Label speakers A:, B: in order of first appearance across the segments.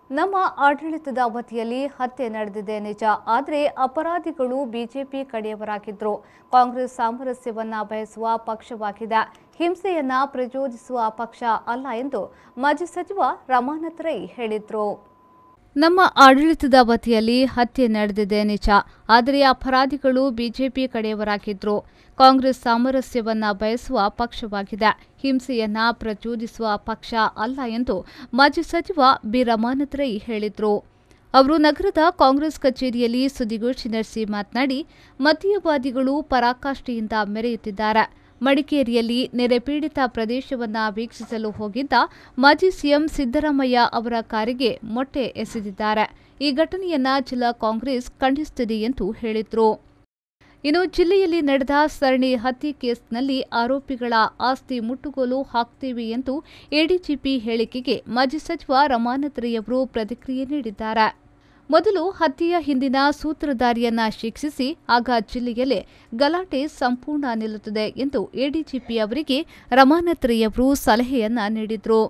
A: ನಮ್ಮ ಆಡಳಿತದ ಅವಧಿಯಲ್ಲಿ ಹತ್ಯೆ ನಡೆದಿದೆ ನಿಜ ಆದರೆ ಅಪರಾಧಿಗಳು ಬಿಜೆಪಿ ಕಡೆಯವರಾಗಿದ್ರು ಕಾಂಗ್ರೆಸ್ ಸಾಮರಸ್ಯವನ್ನ ಬಯಸುವ ಪಕ್ಷವಾಗಿದೆ ಹಿಂಸೆಯನ್ನ ಪ್ರಚೋದಿಸುವ ಪಕ್ಷ ಅಲ್ಲ ಎಂದು ಮಾಜಿ ಸಚಿವ ರಮಾನಾಥ್ ರೈ ಹೇಳಿದ್ರು ನಮ್ಮ ಆಡಳಿತದ ಅವಧಿಯಲ್ಲಿ ಹತ್ಯೆ ನಡೆದಿದೆ ನಿಜ ಆದರೆ ಅಪರಾಧಿಗಳು ಬಿಜೆಪಿ ಕಡೆಯವರಾಗಿದ್ರು ಕಾಂಗ್ರೆಸ್ ಸಾಮರಸ್ಯವನ್ನ ಬಯಸುವ ಪಕ್ಷವಾಗಿದೆ ಹಿಂಸೆಯನ್ನ ಪ್ರಚೋದಿಸುವ ಪಕ್ಷ ಅಲ್ಲ ಎಂದು ಮಾಜಿ ಸಚಿವ ಬಿ ರಮಾನಾಥ್ ರೈ ಹೇಳಿದ್ರು ಅವರು ನಗರದ ಕಾಂಗ್ರೆಸ್ ಕಚೇರಿಯಲ್ಲಿ ಸುದ್ದಿಗೋಷ್ಠಿ ನಡೆಸಿ ಮಾತನಾಡಿ ಮತೀಯವಾದಿಗಳು ಪರಾಕಾಷ್ಠೆಯಿಂದ ಮೆರೆಯುತ್ತಿದ್ದಾರೆ ಮಡಿಕೇರಿಯಲ್ಲಿ ನೆರೆಪೀಡಿತ ಪ್ರದೇಶವನ್ನ ವೀಕ್ಷಿಸಲು ಹೋಗಿದ್ದ ಮಾಜಿ ಸಿಎಂ ಸಿದ್ದರಾಮಯ್ಯ ಅವರ ಕಾರಿಗೆ ಮೊಟ್ಟೆ ಎಸೆದಿದ್ದಾರೆ ಈ ಘಟನೆಯನ್ನ ಜಿಲ್ಲಾ ಕಾಂಗ್ರೆಸ್ ಖಂಡಿಸುತ್ತಿದೆ ಎಂದು ಹೇಳಿದ್ರು ಇನ್ನು ಜಿಲ್ಲೆಯಲ್ಲಿ ನಡೆದ ಸರಣಿ ಹತ್ಯೆ ಕೇಸ್ನಲ್ಲಿ ಆರೋಪಿಗಳ ಆಸ್ತಿ ಮುಟ್ಟುಗೋಲು ಹಾಕ್ತೇವೆ ಎಂದು ಎಡಿಜಿಪಿ ಹೇಳಿಕೆಗೆ ಮಾಜಿ ಸಚಿವ ರಮಾನಾಥ್ ರೈ ಅವರು ಪ್ರತಿಕ್ರಿಯೆ ನೀಡಿದ್ದಾರೆ ಮೊದಲು ಹತ್ಯೆಯ ಹಿಂದಿನ ಸೂತ್ರಧಾರಿಯನ್ನ ಶಿಕ್ಷಿಸಿ ಆಗ ಜಿಲ್ಲೆಯಲ್ಲೇ ಗಲಾಟೆ ಸಂಪೂರ್ಣ ನಿಲ್ಲುತ್ತದೆ ಎಂದು ಎಡಿಜಿಪಿ ಅವರಿಗೆ ರಮಾನಾಥ್ ರೈ ಅವರು ಸಲಹೆಯನ್ನ ನೀಡಿದ್ರು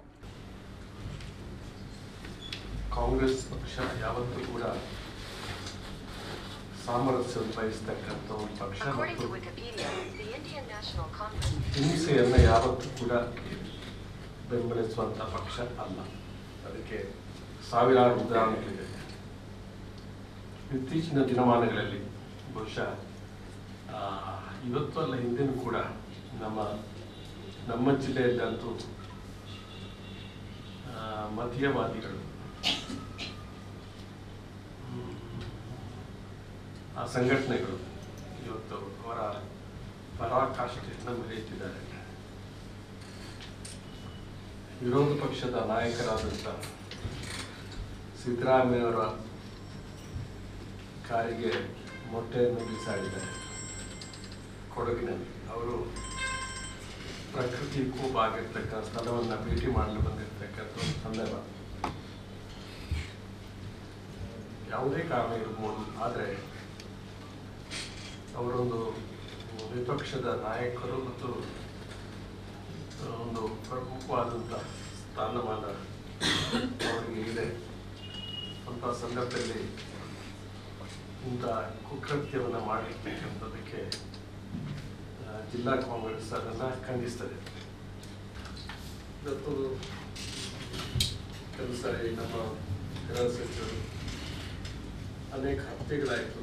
B: ಕಾಂಗ್ರೆಸ್ ಪಕ್ಷ ಯಾವತ್ತೂ ಕೂಡ ಸಾಮರಸ್ಯ ಬಯಸ್ತಕ್ಕಂಥ ಒಂದು ಪಕ್ಷ
C: According
B: ಮತ್ತು
C: to Wikipedia, the Indian National Congress
B: ಹಿಂಸೆಯನ್ನು ಯಾವತ್ತೂ ಕೂಡ ಬೆಂಬಲಿಸುವಂಥ ಪಕ್ಷ ಅಲ್ಲ ಅದಕ್ಕೆ ಸಾವಿರಾರು ಉದಾಹರಣೆಗಳಿದೆ ಇತ್ತೀಚಿನ ದಿನಮಾನಗಳಲ್ಲಿ ಬಹುಶಃ ಆ, ಇವತ್ತು ಅಲ್ಲ ಹಿಂದಿನ ಕೂಡ ನಮ್ಮ ನಮ್ಮ ಜಿಲ್ಲೆಯಲ್ಲಂತೂ ಆ, ಮತೀಯವಾದಿಗಳು ಹ್ಮ್, ಆ ಸಂಘಟನೆಗಳು ಇವತ್ತು ಅವರ ಪರಾಕಾಷ್ಠೆಯನ್ನು ಮೆರೆಯುತ್ತಿದ್ದಾರೆ ವಿರೋಧ ಪಕ್ಷದ ನಾಯಕರಾದಂಥ ಸಿದ್ದರಾಮಯ್ಯವರ ಕಾರಿಗೆ ಮೊಟ್ಟೆಯನ್ನು ಬೀಸಾಡಿದ್ದಾರೆ ಕೊಡಗಿನಲ್ಲಿ ಅವರು ಪ್ರಕೃತಿ ಕೋಪ ಆಗಿರ್ತಕ್ಕಂಥ ಸ್ಥಳವನ್ನು ಭೇಟಿ ಮಾಡಲು ಬಂದಿರತಕ್ಕಂಥ ಒಂದು ಸಂದರ್ಭ ಯಾವುದೇ ಕಾರಣ ಇರಬಹುದು ಆದರೆ ಅವರೊಂದು ವಿಪಕ್ಷದ ನಾಯಕರು ಮತ್ತು ಒಂದು ಪ್ರಮುಖವಾದಂಥ ಸ್ಥಾನಮಾನ ಅವರಿಗೆ ಇದೆ ಅಂಥ ಸಂದರ್ಭದಲ್ಲಿ ಇಂಥ ಕುಕೃತ್ಯವನ್ನು ಮಾಡಿರ್ತಕ್ಕಂಥದ್ದಕ್ಕೆ ಆ, ಜಿಲ್ಲಾ ಕಾಂಗ್ರೆಸ್ ಅದನ್ನು ಖಂಡಿಸ್ತದೆ ಇವತ್ತು ಕೆಲವು ಸಾರಿ ನಮ್ಮ ಗೃಹ ಸಚಿವರು ಅನೇಕ ಹತ್ಯೆಗಳಾಯಿತು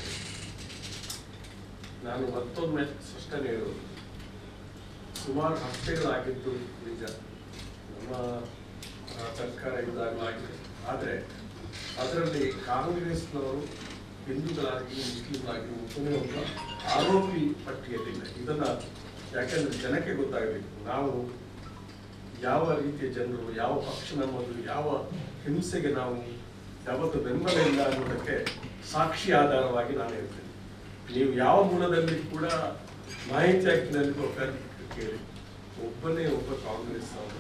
B: ನಾನು ಮತ್ತೊಮ್ಮೆ ಸ್ಪಷ್ಟನೆ ಹೇಳುವುದು ಸುಮಾರು ಹತ್ಯೆಗಳಾಗಿದ್ದು ನಿಜ ನಮ್ಮ ಆ, ಸರ್ಕಾರ ಇದ್ದಾಗಲೂ ಆಗಿದೆ ಆದರೆ ಅದರಲ್ಲಿ ಕಾಂಗ್ರೆಸ್ನವರು ಹಿಂದೂಗಳಾಗಿ ಮುಸ್ಲಿಮ್ಗಳಾಗಿ ಒಬ್ಬನೇ ಒಬ್ಬ ಆರೋಪಿ ಪಟ್ಟಿಯಲ್ಲಿಲ್ಲ ಇದನ್ನ ಯಾಕೆಂದ್ರೆ ಜನಕ್ಕೆ ಗೊತ್ತಾಗಬೇಕು ನಾವು ಯಾವ ರೀತಿಯ ಜನರು ಯಾವ ಪಕ್ಷ ನಮ್ಮದು ಯಾವ ಹಿಂಸೆಗೆ ನಾವು ಯಾವತ್ತು ಬೆಂಬಲ ಇಲ್ಲ ಅನ್ನೋದಕ್ಕೆ ಸಾಕ್ಷಿ ಆಧಾರವಾಗಿ ನಾನು ಹೇಳ್ತೇನೆ ನೀವು ಯಾವ ಮೂಲದಲ್ಲಿ ಕೂಡ ಮಾಹಿತಿ ಹಾಕಿದಲ್ಲಿ ಕೇಳಿ ಒಬ್ಬನೇ ಒಬ್ಬ ಕಾಂಗ್ರೆಸ್ ಅವರು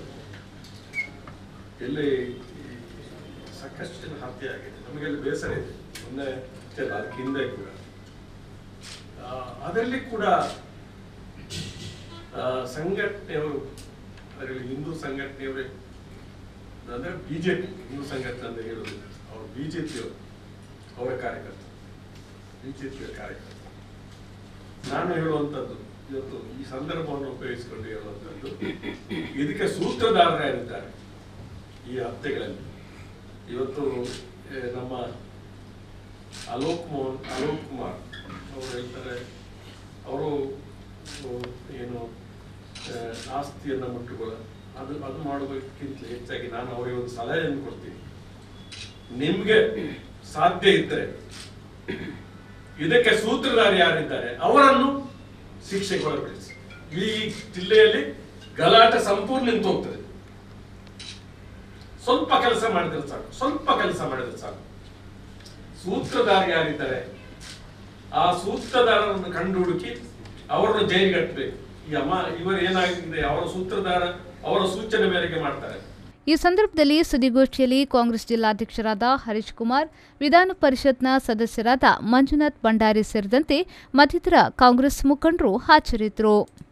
B: ಎಲ್ಲಿ ಈ ಸಾಕಷ್ಟು ಜನ ಹತ್ಯೆ ಆಗಿದೆ ನಮಗೆಲ್ಲ ಬೇಸರ ಇದೆ ಮೊನ್ನೆ ಅಷ್ಟೇ ಅಲ್ಲ, ಅದಕ್ಕೆ ಹಿಂದೆ ಕೂಡ ಆ, ಅದರಲ್ಲಿ ಕೂಡ ಆ, ಸಂಘಟನೆಯವರು ಅದರಲ್ಲಿ ಹಿಂದೂ ಸಂಘಟನೆಯವರೇ ಅಂದ್ರೆ ಬಿಜೆಪಿ ಹಿಂದೂ ಸಂಘಟನೆ ಅಂತ ಹೇಳುದು ಅವರು ಬಿಜೆಪಿಯವರು ಅವರ ಕಾರ್ಯಕರ್ತರು ಬಿಜೆಪಿಯ ಕಾರ್ಯಕರ್ತರು ನಾನು ಹೇಳುವಂಥದ್ದು ಇವತ್ತು ಈ ಸಂದರ್ಭವನ್ನು ಉಪಯೋಗಿಸಿಕೊಂಡು ಹೇಳುವಂಥದ್ದು ಇದಕ್ಕೆ ಸೂತ್ರಧಾರರಾಗಿದ್ದಾರೆ ಈ ಹತ್ಯೆಗಳಲ್ಲಿ ಇವತ್ತು ಏ, ನಮ್ಮ ಅಲೋಕ್ ಮೋಹನ್ ಅಲೋಕ್ ಕುಮಾರ್ ಅವರು ಹೇಳ್ತಾರೆ ಅವರು ಏನು ಆ, ಆಸ್ತಿಯನ್ನು ಮುಟ್ಟುಗಳ ಅದು ಅದು ಮಾಡೋದಕ್ಕಿಂತ ಹೆಚ್ಚಾಗಿ ನಾನು ಅವರಿಗೆ ಒಂದು ಸಲಹೆಯನ್ನು ಕೊಡ್ತೀನಿ ನಿಮ್ಗೆ ಸಾಧ್ಯ ಇದ್ದರೆ ಇದಕ್ಕೆ ಸೂತ್ರಧಾರಿ ಯಾರಿದ್ದಾರೆ ಅವರನ್ನು ಶಿಕ್ಷೆಗೆ ಒಳಪಡಿಸಿ ಈ ಜಿಲ್ಲೆಯಲ್ಲಿ ಗಲಾಟೆ ಸಂಪೂರ್ಣ ನಿಂತು ಹೋಗ್ತದೆ ಸ್ವಲ್ಪ ಕೆಲಸ ಮಾಡಿದ್ರೆ ಸಾಕು ಸ್ವಲ್ಪ ಕೆಲಸ ಮಾಡಿದ್ರೆ ಸಾಕು ಸೂತ್ರಧಾರಿ ಯಾರಿದ್ದಾರೆ ಆ ಸೂತ್ರಧಾರರನ್ನು ಕಂಡು ಹುಡುಕಿ ಅವರನ್ನು ಜೈಲಿಗೆ ಹಟ್ಟಬೇಕು ಈ ಅಮ್ಮ ಇವರು ಏನಾಗಿದೆ ಅವರ ಸೂತ್ರಧಾರ ಅವರ ಸೂಚನೆ ಮೇರೆಗೆ ಮಾಡ್ತಾರೆ
A: ಈ ಸಂದರ್ಭದಲ್ಲಿ ಸುದ್ದಿಗೋಷ್ಠಿಯಲ್ಲಿ ಕಾಂಗ್ರೆಸ್ ಜಿಲ್ಲಾಧ್ಯಕ್ಷರಾದ ಹರೀಶ್ ಕುಮಾರ್ ವಿಧಾನ ಪರಿಷತ್ನ ಸದಸ್ಯರಾದ ಮಂಜುನಾಥ್ ಭಂಡಾರಿ ಸೇರಿದಂತೆ ಮತ್ತಿತರ ಕಾಂಗ್ರೆಸ್ ಮುಖಂಡರು ಹಾಜರಿದ್ದರು